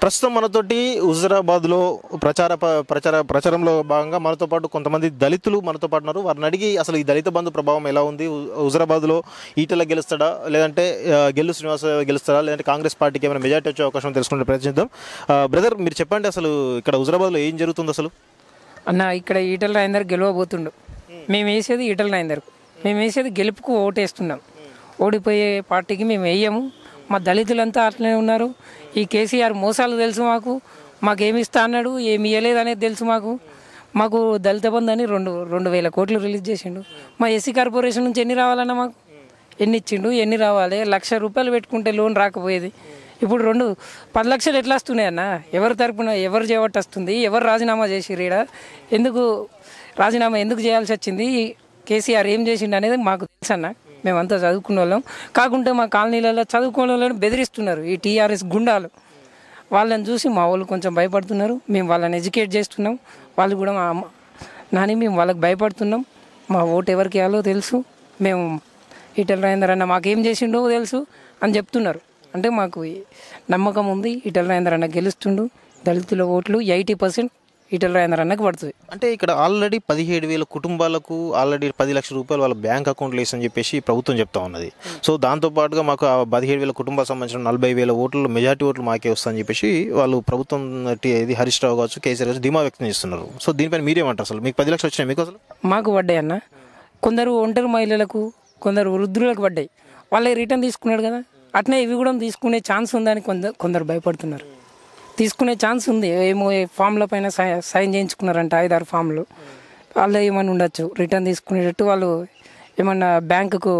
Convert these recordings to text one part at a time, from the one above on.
ప్రస్తుతం మనతోటి హుజరాబాద్లో ప్రచార ప- ప్రచార ప్రచారంలో భాగంగా మనతో పాటు కొంతమంది దళితులు మనతో పాటు ఉన్నారు వారిని అడిగి అసలు ఈ దళిత బంధు ప్రభావం ఎలా ఉంది హు- హుజరాబాద్లో ఈటల గెలుస్తాడా లేదంటే ఆ, గెల్లు శ్రీనివాస గెలుస్తాడా లేదంటే కాంగ్రెస్ పార్టీకి ఏమైనా మెజార్టీ వచ్చే అవకాశం తెలుసుకునే ప్రయత్నిద్దాం బ్రదర్ మీరు చెప్పండి అసలు ఇక్కడ హుజరాబాద్లో ఏం జరుగుతుంది అసలు అన్న ఇక్కడ ఈటల రాయందర్ గెలవబోతుండు మేము వేసేది ఈటల రాయందర్ మేము వేసేది గెలుపుకు ఓటేస్తున్నాం ఓడిపోయే పార్టీకి మేము వేయము మా దళితులంతా అట్లనే ఉన్నారు ఈ కేసీఆర్ మోసాలు తెలుసు మాకు మాకేమి ఇస్తా అన్నాడు ఏమి ఇవ్వలేదు అనేది తెలుసు మాకు మాకు దళిత బంధు అని రెండు రెండు వేల కోట్లు రిలీజ్ చేసిండు మా ఎస్సీ కార్పొరేషన్ నుంచి ఎన్ని రావాలన్న మాకు ఎన్ని ఇచ్చిండు ఎన్ని రావాలి లక్ష రూపాయలు పెట్టుకుంటే లోన్ రాకపోయేది ఇప్పుడు రెండు పది లక్షలు ఎట్లా వస్తున్నాయి అన్న ఎవరి తరపున ఎవరు చేయబట్టి వస్తుంది ఎవరు రాజీనామా చేసిర్రు ఈడ ఎందుకు రాజీనామా ఎందుకు చేయాల్సి వచ్చింది ఈ కేసీఆర్ ఏం చేసిండు అనేది మాకు తెలుసు అన్న మేమంతా చదువుకున్న వాళ్ళం కాకుంటే మా కాలనీలలో చదువుకునే వాళ్ళని బెదిరిస్తున్నారు ఈ టీఆర్ఎస్ గుండాలు వాళ్ళని చూసి మా వాళ్ళు కొంచెం భయపడుతున్నారు మేము వాళ్ళని ఎడ్యుకేట్ చేస్తున్నాం వాళ్ళు కూడా మా అమ్మ నాని మేము వాళ్ళకి భయపడుతున్నాం మా ఓటు ఎవరికి వేయాలో తెలుసు మేము ఈటల రాజేందర్ అన్న మాకేం చేసిండో తెలుసు అని చెప్తున్నారు అంటే మాకు ఈ నమ్మకం ఉంది ఈటల రాజేందర్ అన్న గెలుస్తుండు దళితుల ఓట్లు ఎయిటీ పర్సెంట్ ఈటల రాజేందర్ అన్నకు పడుతుంది అంటే ఇక్కడ ఆల్రెడీ పదిహేడు వేల కుటుంబాలకు ఆల్రెడీ పది లక్షల రూపాయలు వాళ్ళ బ్యాంక్ అకౌంట్లు వేసని చెప్పేసి ప్రభుత్వం చెప్తా ఉన్నది సో దాంతో పాటుగా మాకు ఆ పదిహేడు వేల కుటుంబాలకు సంబంధించిన నలభై వేల ఓట్లు మెజార్టీ ఓట్లు మాకే వస్తాయని చెప్పేసి వాళ్ళు ప్రభుత్వం టి- ఇది హరీష్ రావు కావచ్చు కేసీఆర్ కావచ్చు ధీమా వ్యక్తం చేస్తున్నారు సో దీనిపైన మీరేమంటారు అసలు మీకు పది లక్షలు వచ్చినాయి మీకు అసలు మాకు పడ్డాయి అన్న కొందరు ఒంటరి మహిళలకు కొందరు వృద్ధులకు పడ్డాయి వాళ్ళే రిటర్న్ తీసుకున్నాడు కదా అట్నే ఇవి కూడా తీసుకునే ఛాన్స్ ఉందని కొందరు కొందరు భయపడుతున్నారు తీసుకునే ఛాన్స్ ఉంది ఏమో ఏ ఫామ్ల పైన సై- సైన్ చేయించుకున్నారంట ఐదారు ఫామ్లు వాళ్ళు ఏమైనా ఉండొచ్చు రిటర్న్ తీసుకునేటట్టు వాళ్ళు ఏమన్నా బ్యాంకుకు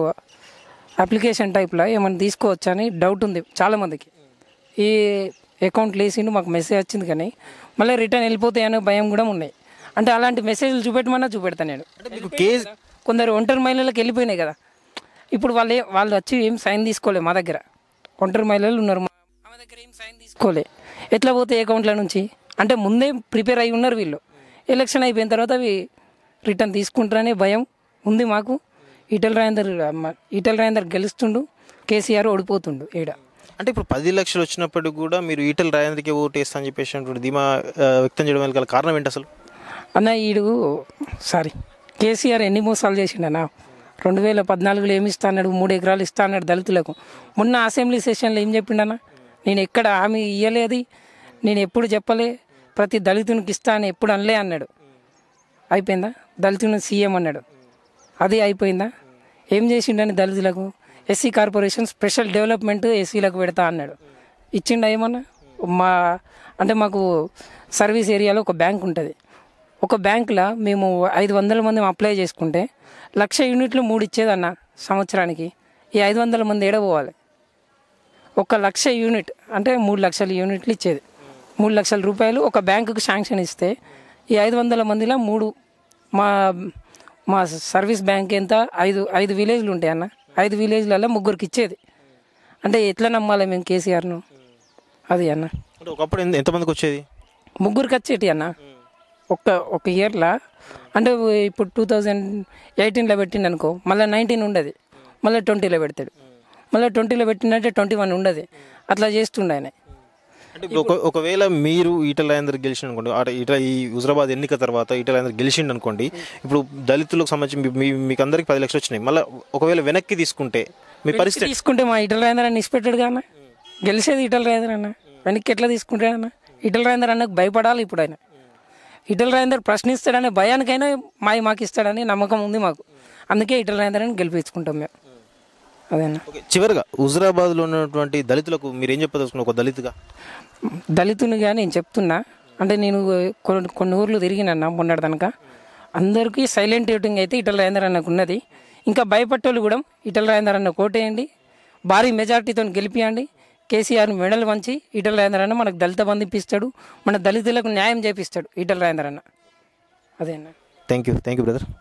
అప్లికేషన్ టైప్లో ఏమన్నా తీసుకోవచ్చు అని డౌట్ ఉంది చాలామందికి ఈ అకౌంట్ లేసిండు మాకు మెసేజ్ వచ్చింది కానీ మళ్ళీ రిటర్న్ వెళ్ళిపోతాయనే భయం కూడా ఉన్నాయి అంటే అలాంటి మెసేజ్లు చూపెట్టమన్నా చూపెడతాను నేను అంటే మీకు కేసు కొందరు ఒంటరి మహిళలకు వెళ్ళిపోయినాయి కదా ఇప్పుడు వాళ్ళు ఏ- వాళ్ళు వచ్చి ఏం సైన్ తీసుకోలే మా దగ్గర ఒంటరి మహిళలు ఉన్నారు మా ఆమె దగ్గర ఏం సైన్ తీసుకోలే ఎట్లా పోతే అకౌంట్ల నుంచి అంటే ముందే ప్రిపేర్ అయి ఉన్నారు వీళ్ళు ఎలక్షన్ అయిపోయిన తర్వాత అవి రిటర్న్ తీసుకుంటారనే భయం ఉంది మాకు ఈటల రాజేందర్ మ- ఈటల రాజేందర్ గెలుస్తుండు కేసీఆర్ ఓడిపోతుండు ఈడ అంటే ఇప్పుడు పది లక్షలు వచ్చినప్పటికి కూడా మీరు ఈటల రాజేంద్రకి ఓటు వేస్తా అని చెప్పేసి అటువంటి ధీమా ఆ, వ్యక్తం చేయడం వెనకాల కారణం ఏంటి అసలు అన్న ఈడు సారీ కేసీఆర్ ఎన్ని మోసాలు చేసిండన్నా రెండు వేల పద్నాలుగులో ఏమి ఇస్తా అన్నాడు మూడు ఎకరాలు ఇస్తా అన్నాడు దళితులకు మొన్న అసెంబ్లీ సెషన్లో ఏం చెప్పిండన్నా నేను ఎక్కడ హామీ ఇయ్యలేదు నేను ఎప్పుడు చెప్పలే ప్రతి దళితునికి ఇస్తా అని ఎప్పుడు అనలే అన్నాడు అయిపోయిందా దళితుని సీఎం అన్నాడు అది అయిపోయిందా ఏం చేసిండని దళితులకు ఎస్సీ కార్పొరేషన్ స్పెషల్ డెవలప్మెంట్ ఎస్సీలకు పెడతా అన్నాడు ఇచ్చిండా ఏమన్నా మా అంటే మాకు సర్వీస్ ఏరియాలో ఒక బ్యాంక్ ఉంటుంది ఒక బ్యాంకులో మేము ఐదు వందల మంది అప్లై చేసుకుంటే లక్ష యూనిట్లు మూడు ఇచ్చేదన్న సంవత్సరానికి ఈ ఐదు వందల మంది ఏడ పోవాలి ఒక లక్ష యూనిట్ అంటే మూడు లక్షల యూనిట్లు ఇచ్చేది మూడు లక్షల రూపాయలు ఒక బ్యాంకుకు శాంక్షన్ ఇస్తే ఈ ఐదు వందల మందిలో మూడు మా మా సర్వీస్ బ్యాంక్ ఎంత ఐదు ఐదు విలేజ్లు ఉంటాయి అన్న ఐదు విలేజ్లలో ముగ్గురికి ఇచ్చేది అంటే ఎట్లా నమ్మాలి మేము కేసీఆర్ను అది అన్న అంటే ఒకప్పుడు ఎంత- ఎంతమందికి వచ్చేది ముగ్గురికి వచ్చేటి అన్న ఒక్క ఒక ఇయర్లో అంటే ఇప్పుడు టూ థౌజండ్ ఎయిటీన్లో పెట్టిండు అనుకో మళ్ళీ నైన్టీన్ ఉండదు మళ్ళీ ట్వంటీలో పెడతాడు మళ్ళీ ట్వంటీలో పెట్టిందంటే ట్వంటీ వన్ ఉండదు అట్లా చేస్తుండే ఆయన అంటే ఇప్పుడు ఒక ఒకవేళ మీరు ఈటల రాజేందర్ గెలిచిన అనుకోండి అంటే ఈట ఈ హుజరాబాద్ ఎన్నిక తర్వాత ఈటల రాజేందర్ గెలిచిండు అనుకోండి ఇప్పుడు దళితులకు సంబంధించి మీ- మీ మీకు అందరికి పది లక్షలు వచ్చినాయి మళ్ళీ ఒకవేళ వెనక్కి తీసుకుంటే మీ పరిస్థితి తీసుకుంటే మా ఇటల రాజేంద్ర అన్న ఇచ్చిపెట్టాడు అన్న గెలిచేది ఇటల రాజేంద్ర అన్న వెనక్కి ఎట్లా తీసుకుంటాడు అన్న ఇటల రాజేంద్ర అన్నకు భయపడాలి ఇప్పుడు ఆయన ఇటల రాజేందర్ ప్రశ్నిస్తాడనే భయానికైనా మాయ మాకు ఇస్తాడని నమ్మకం ఉంది మాకు అందుకే ఇటల రాజేంద్ర అని గెలిపించుకుంటాం మేము అదేనా ఓకే చివరిగా హుజరాబాద్లో ఉన్నటువంటి దళితులకు మీరు ఏం చెప్పదలుచుకున్నారు ఒక దళితుగా దళితునిగా నేను చెప్తున్నా అంటే నేను కొన్ని కొన్ని ఊర్లు తిరిగినన్నా మొన్నటి కనుక అందరికీ సైలెంట్ ఓటింగ్ అయితే ఇటల రాజేందర్ అన్నకు ఉన్నది ఇంకా భయపట్టోళ్ళు కూడా ఇటల రాజేందర్ అన్న కోటేయండి భారీ మెజార్టీతో గెలిపియండి కేసీఆర్ మెడల్ వంచి ఈటల రాజేందర్ అన్న మనకు దళిత బంధు ఇప్పిస్తాడు మన దళితులకు న్యాయం చేపిస్తాడు ఈటల రాజేందర్ అన్న అదే అన్న thank you thank you brother